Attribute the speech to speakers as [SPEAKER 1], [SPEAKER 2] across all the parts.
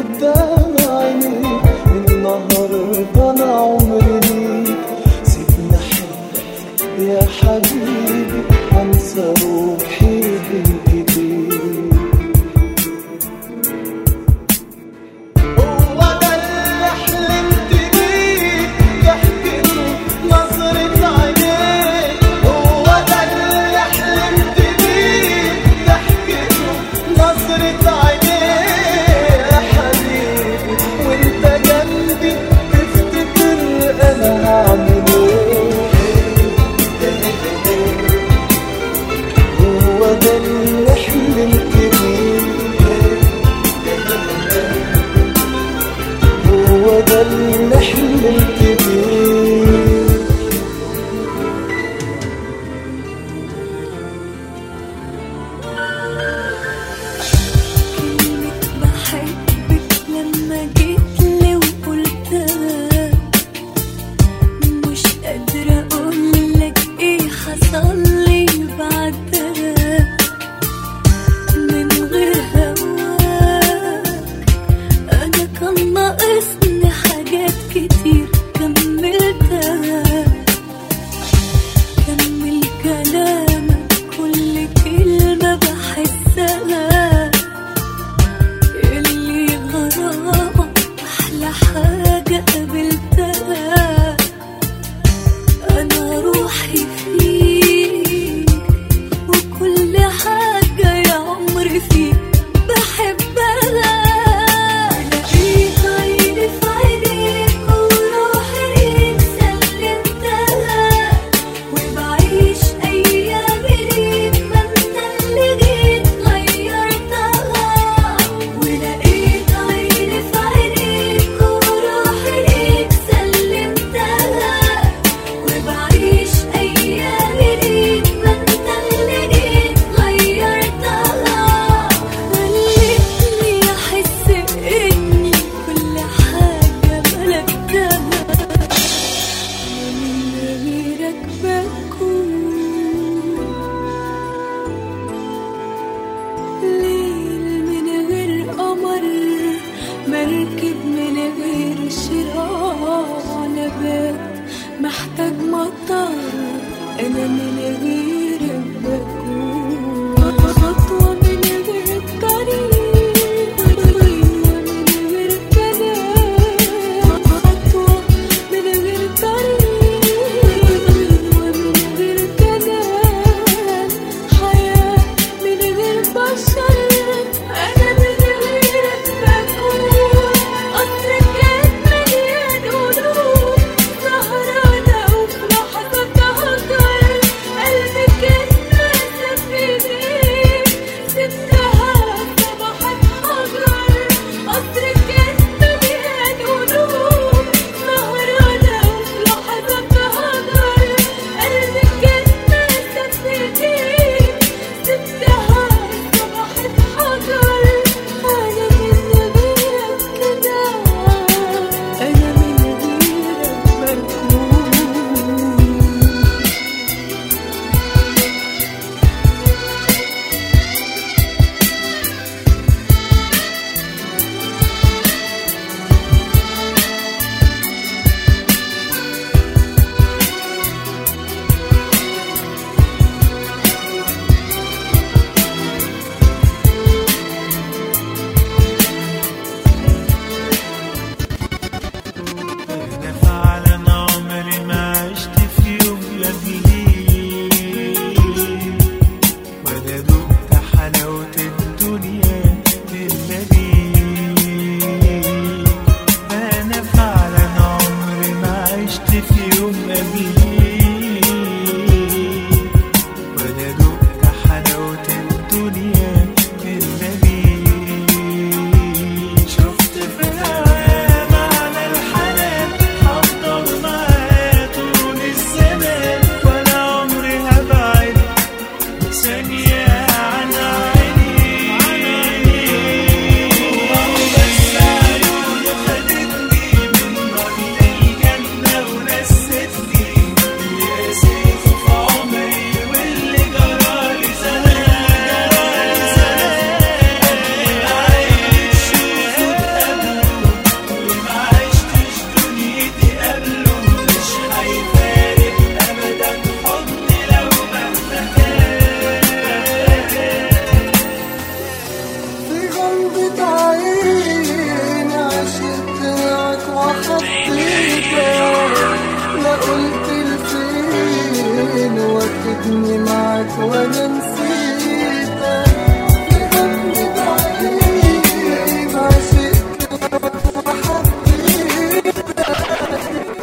[SPEAKER 1] قدام عينيك النهاردة أنا عمري ليك سيبني أحبك يا حبيبي أنسى روحي بين إيديك هو ده اللي حلمت بيه ضحكته نظرة عينيك هو ده اللي حلمت بيه ضحكته نظرة عينيك يا حبيبي وانت جنبي تفتكر انا هعمل ايه هو ده اللي حلمت بيه هو ده اللي حلمت بيه
[SPEAKER 2] كلمة بحبك لما جيت لي وقلتها مش قادرة أقولك إيه حصل لي بعدها من غير هواك أنا كان ناقصني حاجات كتير كملتها كمل كلامك كل كلمة بحسها اللي غرامك أحلى حاجة قابلتها أنا روحي فيك وكل حاجة يا عمري فيك بحبها لقيت عيني في عينيك وروحي ليك سلمتها وبعيش أيامي ليك ما انت اللي جيت غيرتها ولقيت عيني في عينيك وروحي ليك سلمتها وبعيش أيامي ليك ما انت اللي جيت غيرتها خلتني أحس إني كل حاجة ملكتها ومن غيرك بكون ليل من غير قمر مركب من غير شراع نبات محتاج مطر انا من غيرك بكون خطوة من غير طريق خطوة من غير كلام خطوة من غير طريق ومن غير كلام حياة من غير بشر أنا من غيرك بكون قطر كاتمني
[SPEAKER 1] خدني معاك وانا نسيتك غني بعيد عشقت وحبيتك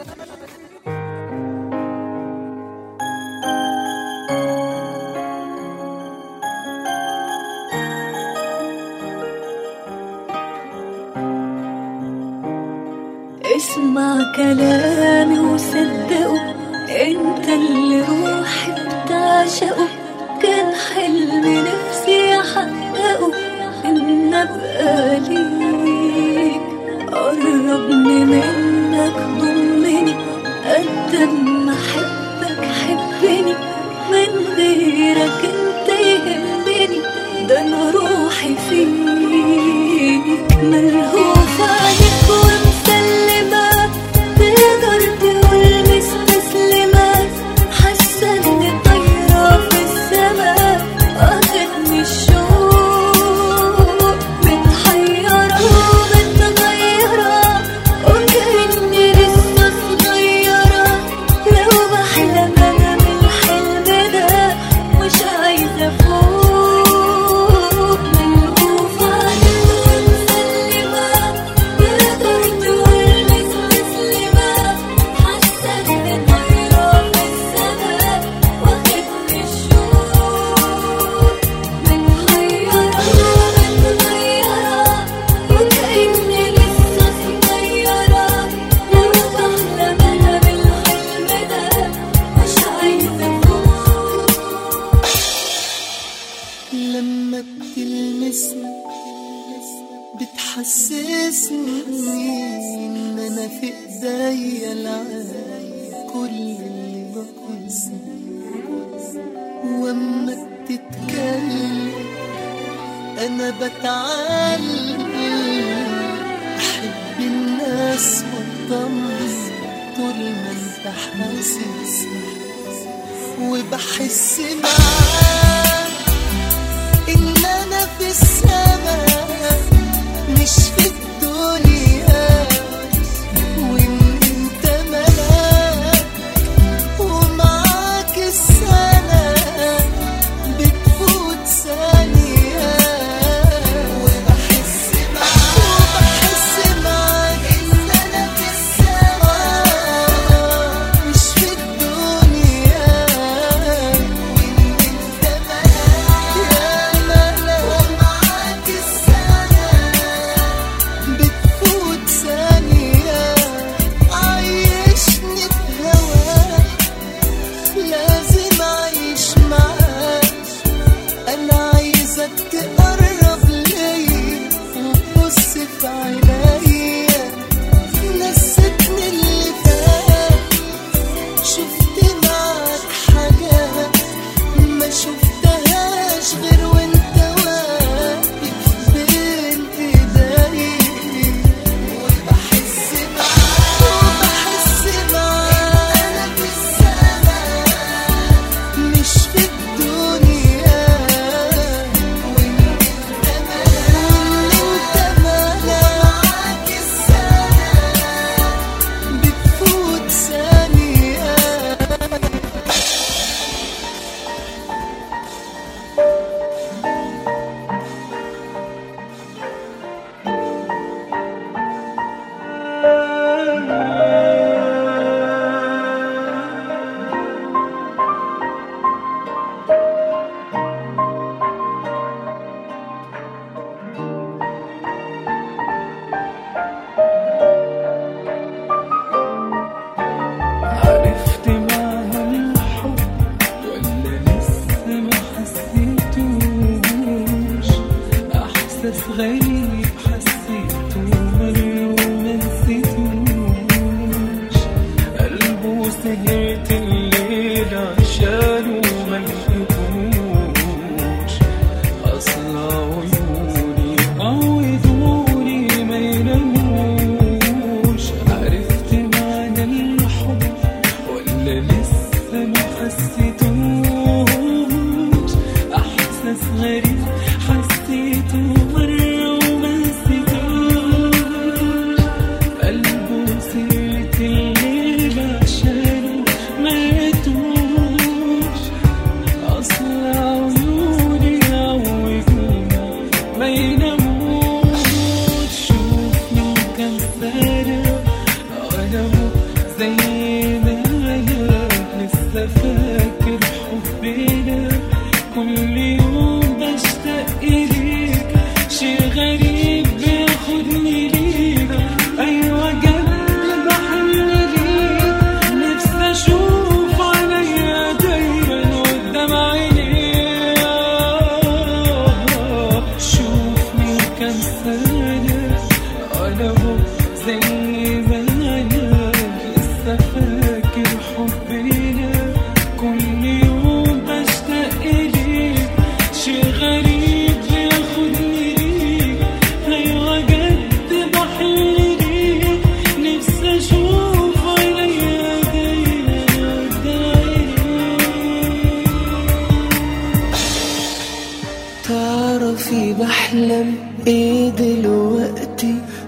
[SPEAKER 2] اسمع كلامي وصدقه انت اللي روحي بتعشقه كان حلم نفسي احققه ان ابقى ليك قربني منك ضمني قد ما احبك حبني من غيرك انت يهمني ده انا روحي فيك ملهوفة عليك ومسلمة تقدر تقول مستسلمة حاسة اني طايرة في السما واخدني الشوق متحيرة ومتغيرة وكأني لسه صغيرة لو بحلم انا بالحلم ده مش عايزة افوق ملهوفة عليك ومسلمة تقدر تقول مستسلمة حاسة اني طايرة في السما واخدني الشوق متحيرة ومتغيرة وكأني لسه صغيرة لو بحلم أنا بالحلم ده مش عايزة أفوق
[SPEAKER 1] لما بتلمسني بتحسسني ان انا في ايديا العالم كل اللي ناقصني واما بتتكلم انا بتعلم احب الناس واطمن طول ما انت حاسسني وبحس معاك ان انا في السماء مش في الدنيا وان انت ملاك ومعاك السنة بتفوت ثانية وبحس معاك وبحس معاك ان انا في السماء مش في الدنيا وان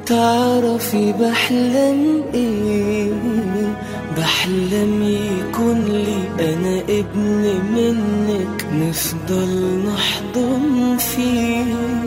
[SPEAKER 3] تعرفي بحلم ايه بحلم يكون لي انا ابن منك نفضل نحضن فيه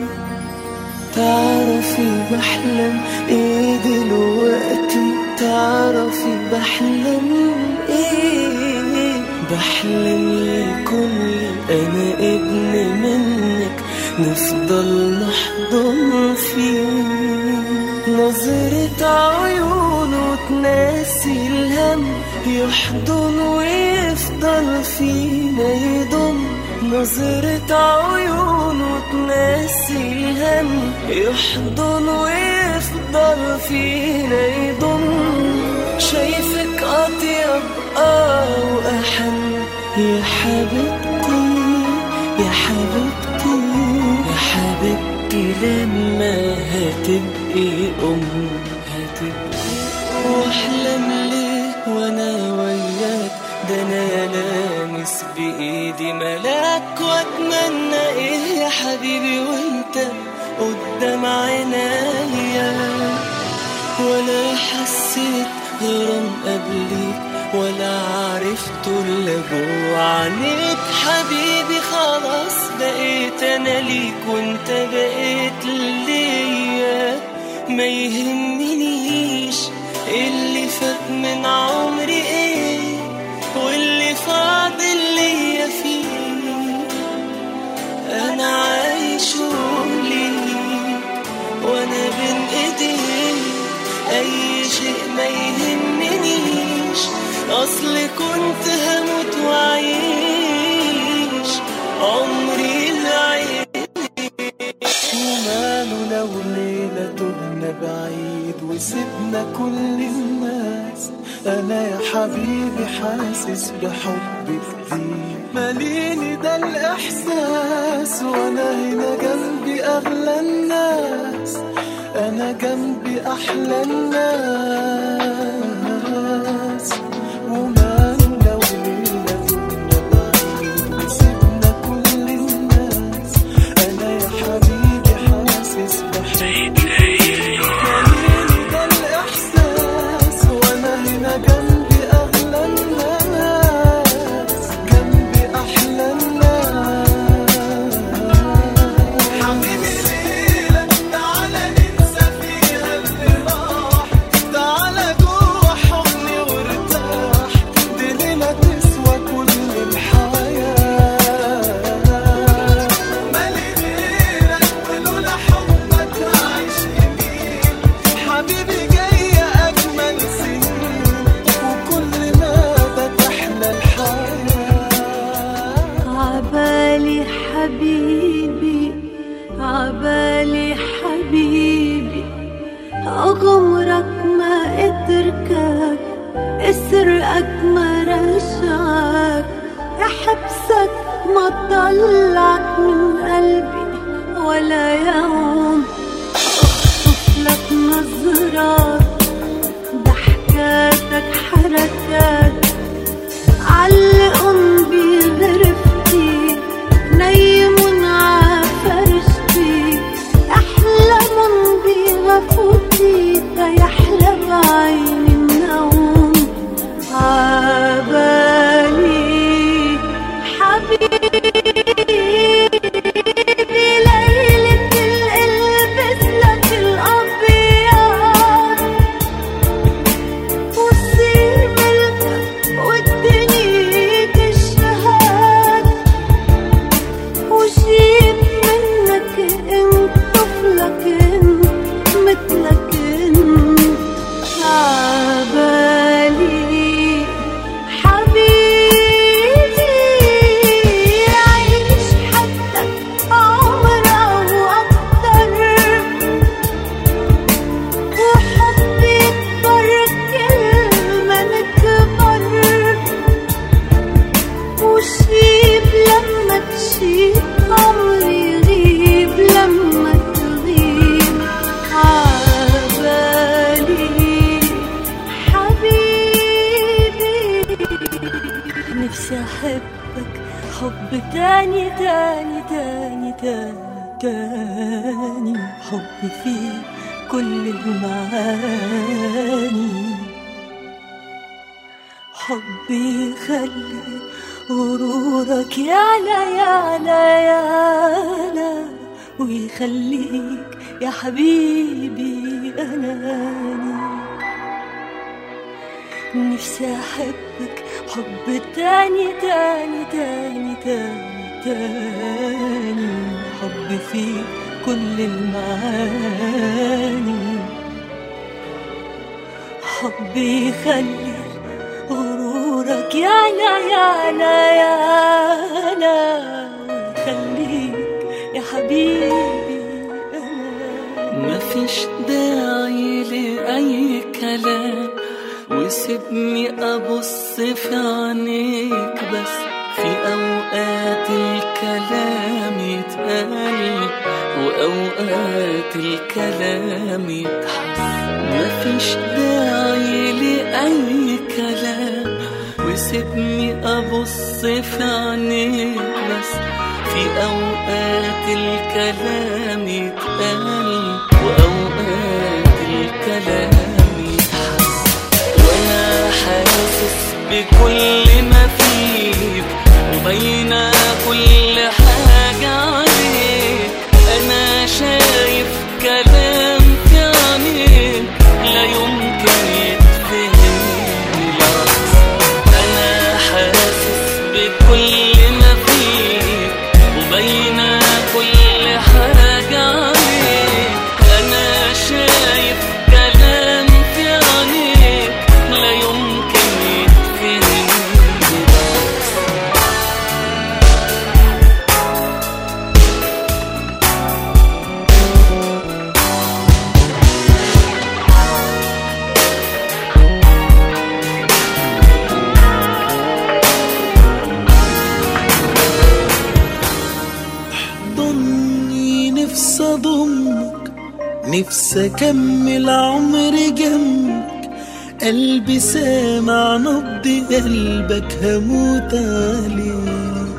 [SPEAKER 3] تعرفي بحلم ايه دلوقتي تعرفي بحلم ايه بحلم يكون لي انا ابن منك نفضل نحضن فيه نظرة عيونه تناسي الهم يحضن ويفضل فينا يضم نظرة عيونه تناسي الهم يحضن ويفضل فينا يضم شايفك أطيب آه وأحن يا حبيبتي يا حبيبتي يا حبيبتي لما هتبقي أم هتبقي واحلم ليه وانا وياك ده انا لامس بايدي ملاك واتمنى ايه يا حبيبي وانت قدام عينيا ولا حسيت غرام قبليك ولا عرفت الا جوا عينيك حبيبي خلاص بقيت انا ليك وانت بقيت ليا ما يهمنيش اللي فات من عمري ايه واللي فاضل ليا فيه انا عايش ليك وانا بين ايديك اي شيء ما يهمنيش اصل كنت هموت واعيش عمري العيش
[SPEAKER 4] وماله لو ليلة تهنا بعيد وسبنا كل الناس أنا يا حبيبي حاسس بحب جديد ماليني ده الإحساس وأنا هنا جنبي أغلى الناس أنا جنبي أحلى الناس وماله لو ليلة تهنا بعيد وسبنا كل الناس أنا يا حبيبي حاسس بحب ماليني ده الإحساس وأنا هنا جنبي أغلى الناس جنبي أحلى الناس حبيبي ليلة تعالى ننسى فيها اللي راح تعالى جوه حضني وارتاح دي ليلة تسوى كل الحياة مالي غيرك ولولا حبك هعيش يمين حبيبي جاية أجمل سنين وكل مدى تحلى الحياة
[SPEAKER 2] عبالي حبيبي عبالي حبيبي أغمرك ما أتركك أسرقك ما رجعك أحبسك ما طلعك من قلبي ولا يوم أخطف لك نظرات ضحكاتك حركات علقن بغرفتي نيمن عفرشتي احلمن بغفوتي تيحلى بعيني النوم عبالي حبيبي ليلة القلبس لك الأبيض وتصير ملكك والدنيا تشهد وجيب منك انت طفلك انت مثلك انت عبالي حبيبي عيش حدك عمر او اكتر وحبي يكبر كل ما نكبر وشيب لما تشيب عمري يغيب لما تغيب عبالي حبيبي نفسي أحبك حب تاني تاني تاني تاني تاني حب فيه كل المعاني حبي يخلي غرورك يعلى يعلى يعلى ويخليك يا حبيبي أناني نفسي أحبك حب تاني تاني تاني تاني تاني حب فيه كل المعاني حبي يخلي غرورك يعلى يعلى يعلى ويخليك يا حبيبي أنا
[SPEAKER 3] مفيش داعي لأي كلام وسيبني أبص في عينيك بس في أوقات الكلام يتقال وأوقات الكلام يتحس مفيش داعي لأي كلام وسيبني أبص في عينيك بس في أوقات الكلام يتقال وأوقات الكلام يتحس وأنا حاسس بكل ما فيك وبين كل حاجة عليك أنا شايف كلام في عينيك لا يمكن يتفهم بالعكس أنا حاسس بكل ما فيك وبين كل حاجة عليك أنا شايف كلام في عينيك لا يمكن يتفهم بالعكس
[SPEAKER 4] ضمني نفسي اضمك نفسي اكمل عمري جنبك قلبي سامع نبض قلبك هموت عليك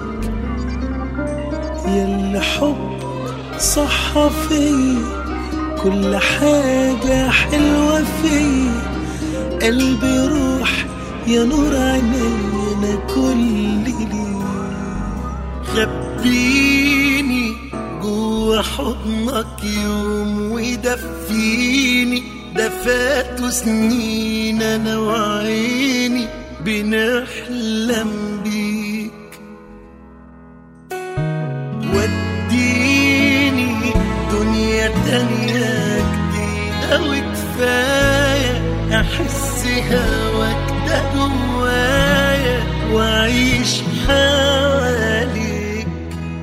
[SPEAKER 4] ياللي حب صح فيا كل حاجة حلوة فيا قلبي روح يا نور عيني انا كل ليك خبيني جوا حضنك يوم ودفيني ده فاتوا سنين انا وعيني بنحلم بيك وديني دنيا تانية جديدة وكفاية أحس هواك ده جوايا وأعيش حواليك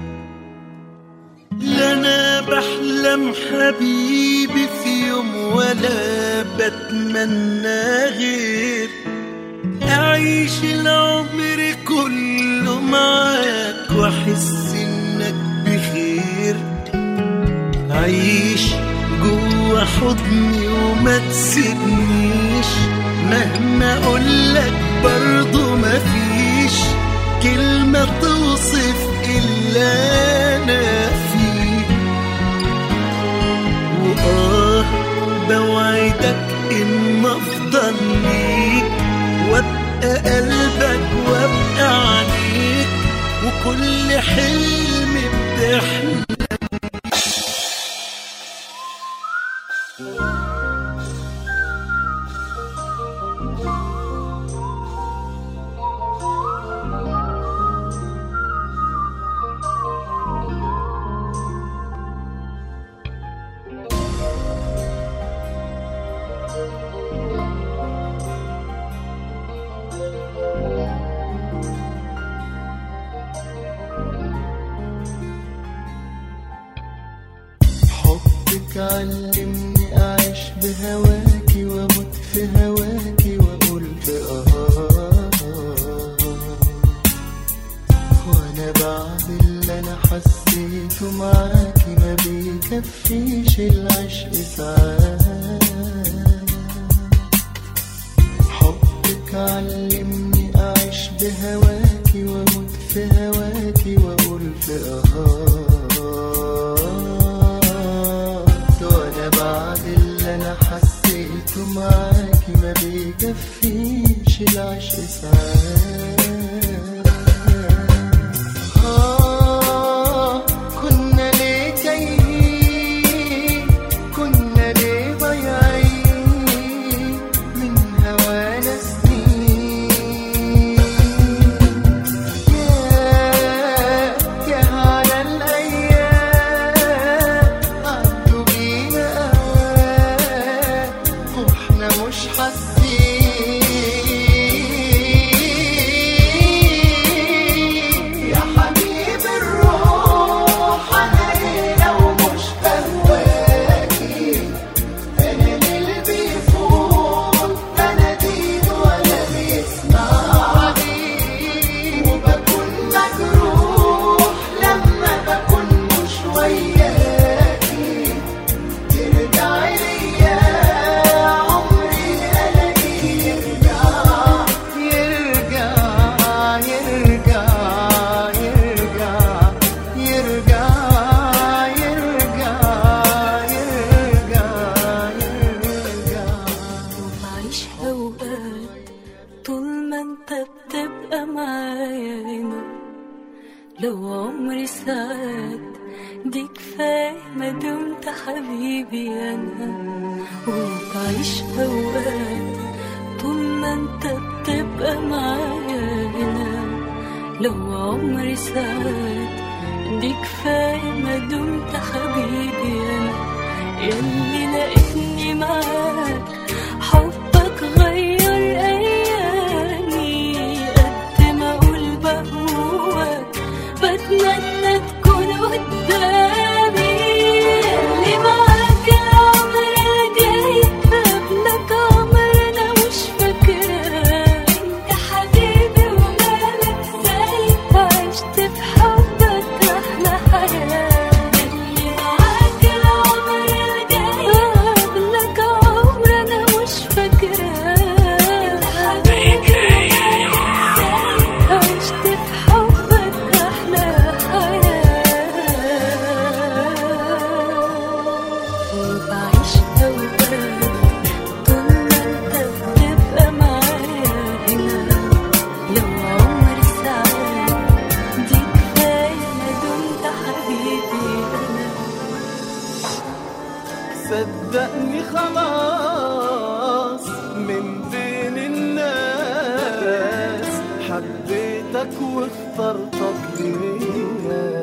[SPEAKER 4] لا أنا بحلم حبيبي في يوم ولا بتمنى غير أعيش العمر كله معاك وأحس إنك بخير عيش جوا حضني وما تسيبنيش مهما اقولك برضو مفيش كلمة توصف إلا أنا فيه وآه بوعدك إن أفضل ليك وأبقى قلبك وأبقى عليك وكل حلم بتحلم حبك علمني أعيش بهواكي وأموت في هواكي وأقول في آه وأنا بعد اللي أنا حسيته معاكي ما بيكفيش العشق ساعات حبك علمني أعيش بهواكي وأموت في هواكي وأقول في آه وأنا بعد اللي انا حسيته معاكي ما بيكفيش العشق ساعات آه كنا ليه تايهين كنا ليه ضايعين من هوانا سنين يا يا على الأيام عدوا بينا أوقات واحنا مش حاسين يا حبيب الروح أنا إيه لو مش بهواكي أنا اللي بيفوت بناديد ولا بيسمعني وبكون مجروح لما بكون مش وياكي ترجعي ليا عمري ألاقيه يرجع يرجع يرجع يرجع يرجع يرجع يرجع يرجع
[SPEAKER 2] وبعيش أوقات طول ما انت بتبقى معايا هنا لو عمري ساعات دي كفاية ما دمت حبيبي أنا وبعيش أوقات طول ما انت بتبقى معايا هنا لو عمري ساعات دي كفاية ما دمت حبيبي أنا ياللي لقيتني معاك حبك غير أيامي قد ما أقول بهواك بتمنى تكون قدامي اللي معاك العمر الجاي قبلك عمرنا مش فاكراه انت حبيبي ومالك زي عشت في حبك احلى حياه اللي معاك العمر الجاي قبلك عمرنا مش فاكراه انت حبيبي عشت في حبك احلى حياه وبعيش اوقات طول ما انت بتبقى معايا هنا لو عمري ساعات دي كفايه ما دمت حبيبي انا
[SPEAKER 3] صدقني خلاص من بين الناس حبيتك واخترتك ليا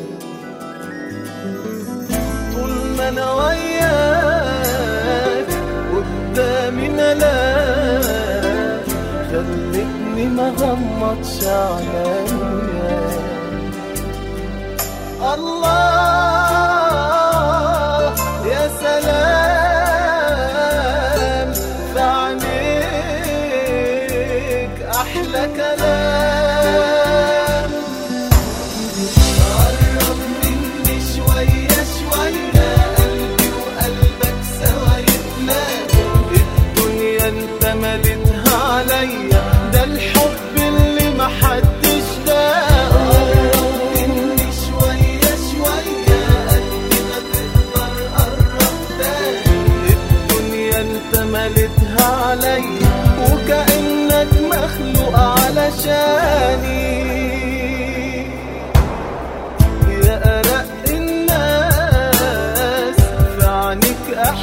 [SPEAKER 3] طول ما انا وياك قدامي ملاك خلتني ما غمضش عينيا الله يا سلام في عينيك احلى كلام قرب مني شوية شوية قلبي وقلبك سوا يتلاقوا الدنيا انت مليتها عليا ده الحب اللي محدش لاقه قرب مني شوية شوية قد ما تقدر قرب تاني الدنيا انت مليتها عليا وكأنك مخلوق علشاني يا أرق الناس في عينيك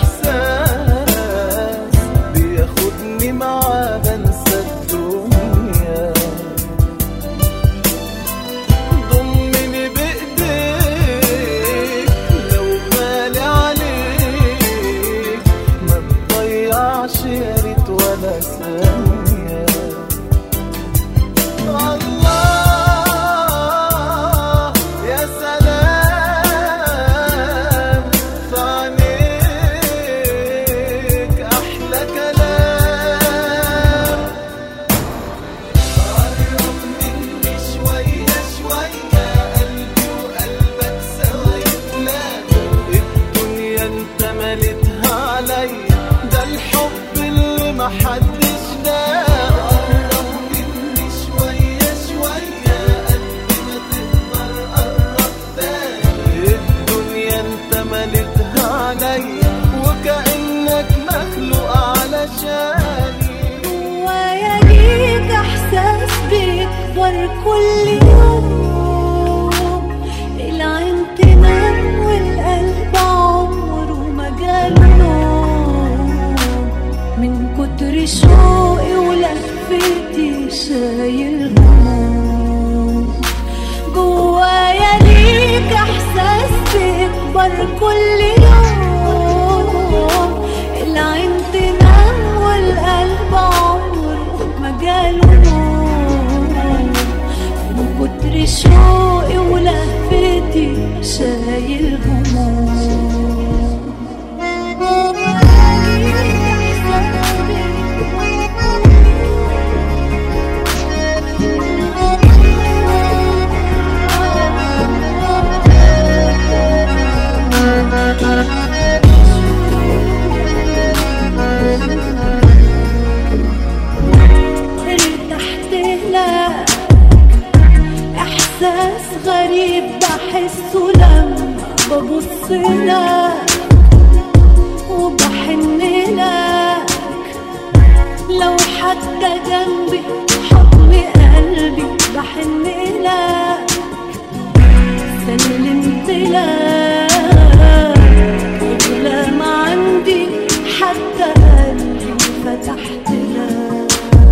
[SPEAKER 3] إحساس بياخدني معاه بنسى الدنيا ضمني بإيديك لو بالي عليك ما تضيعش يا ريت ولا ثانية الله يا سلام في عينيك أحلى كلام قرب مني شوية شوية قلبي وقلبك سوا يتلاقوا الدنيا انت مليتها عليا ده الحب اللي محدش لاقه قرب مني شوية شوية قد ما تقدر قرب تاني الدنيا انت مليتها عليا وكأنك
[SPEAKER 2] كل يوم العين تنام والقلب عمره ما جاله نوم من كتر شوقي ولفتي شايل هموم جوايا ليك احساس بيكبر كل يوم العين تنام والقلب عمره ما جاله نوم من كتر شوقي ولهفتي شايل ارتحت لك احساس غريب بحسه لما ببص لك وبحن لك لو حتى جنبي حضن قلبي بحن لك سلمت لك اغلى ما عندي حتى قلبي فتحت لك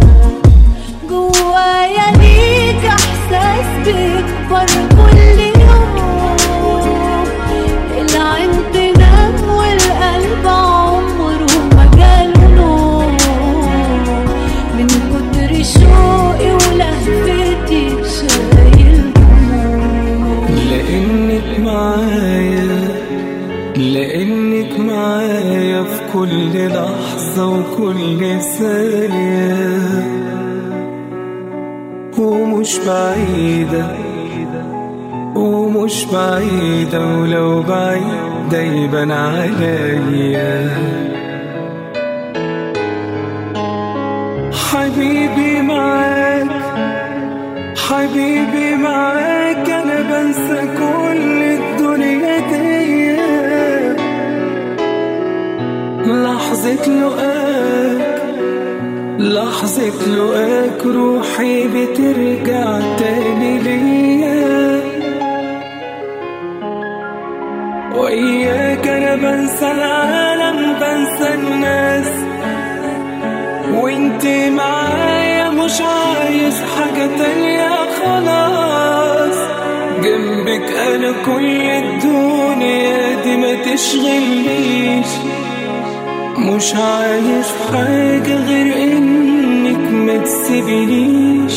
[SPEAKER 2] جوايا ليك احساس بيكبر كل يوم العين تنام والقلب عمره ما جاله نوم من كتر شوقي ولهفتي شايل هموم
[SPEAKER 3] لانك معايا لانك معايا في كل لحظة وكل ثانية ومش بعيدة ومش بعيدة ولو بعيدة يبان عليا حبيبي معاك حبيبي معاك انا بنسى كل الدنيا دي لحظة لقاك لحظة لقاك روحي بترجع تاني ليا وإياك أنا بنسى العالم بنسى الناس وانت معايا مش عايز حاجة تانية خلاص جنبك انا كل الدنيا دي ما تشغلنيش مش عايز حاجة غير انك ما تسيبنيش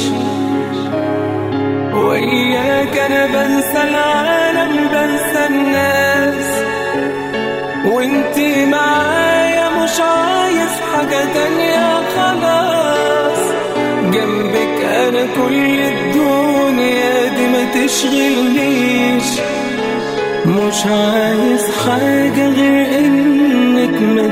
[SPEAKER 3] وإياك أنا بنسى العالم بنسى الناس وانت معايا مش عايز حاجة تانية خلاص جنبك أنا كل الدنيا دي ما تشغلنيش مش عايز حاجة غير إنك ما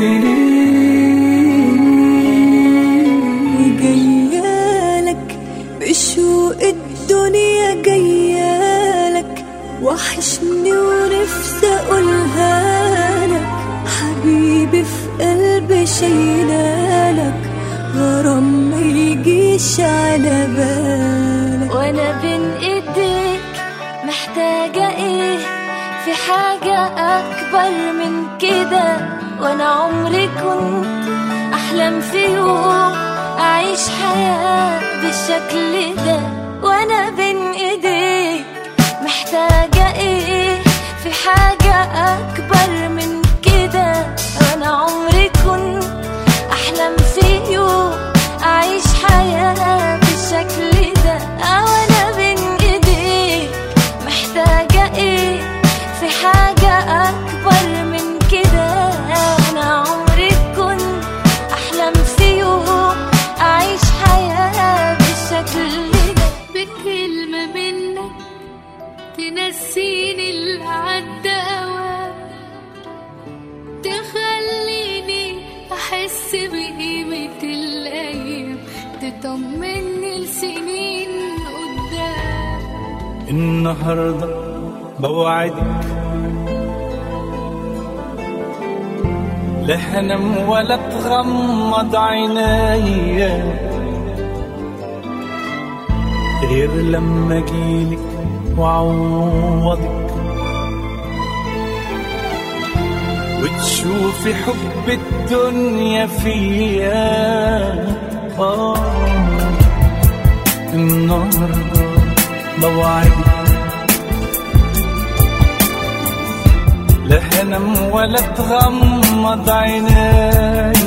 [SPEAKER 3] تسيبنيش
[SPEAKER 2] جيالك بشوق الدنيا جيالك وحشني ونفسي اقولها لك حبيبي في قلبي شايلالك غرام ما يجيش على بالك
[SPEAKER 5] وانا بين ايديك محتاجة ايه في حاجة اكبر من كده وانا عمري كنت احلم في يوم اعيش حياة بالشكل ده وانا بين ايديك محتاجة ايه في حاجة اكبر من كده وانا عمري كنت احلم في يوم اعيش حياة بالشكل ده وانا بين ايديك محتاجة ايه في حاجة اكبر من كده وانا عمري كنت احلم في يوم اعيش حياة بالشكل ده
[SPEAKER 6] بكلمة منك تنسيني اللي عدى أوام تخليني أحس بقيمة الأيام تطمني لسنين قدام
[SPEAKER 3] النهاردة بوعدك لا هنام ولا تغمض عينيا غير لما اجيلك وعوضك وتشوفي حب الدنيا فيا آه النهارده بوعدك لا هنام ولا تغمض عيناي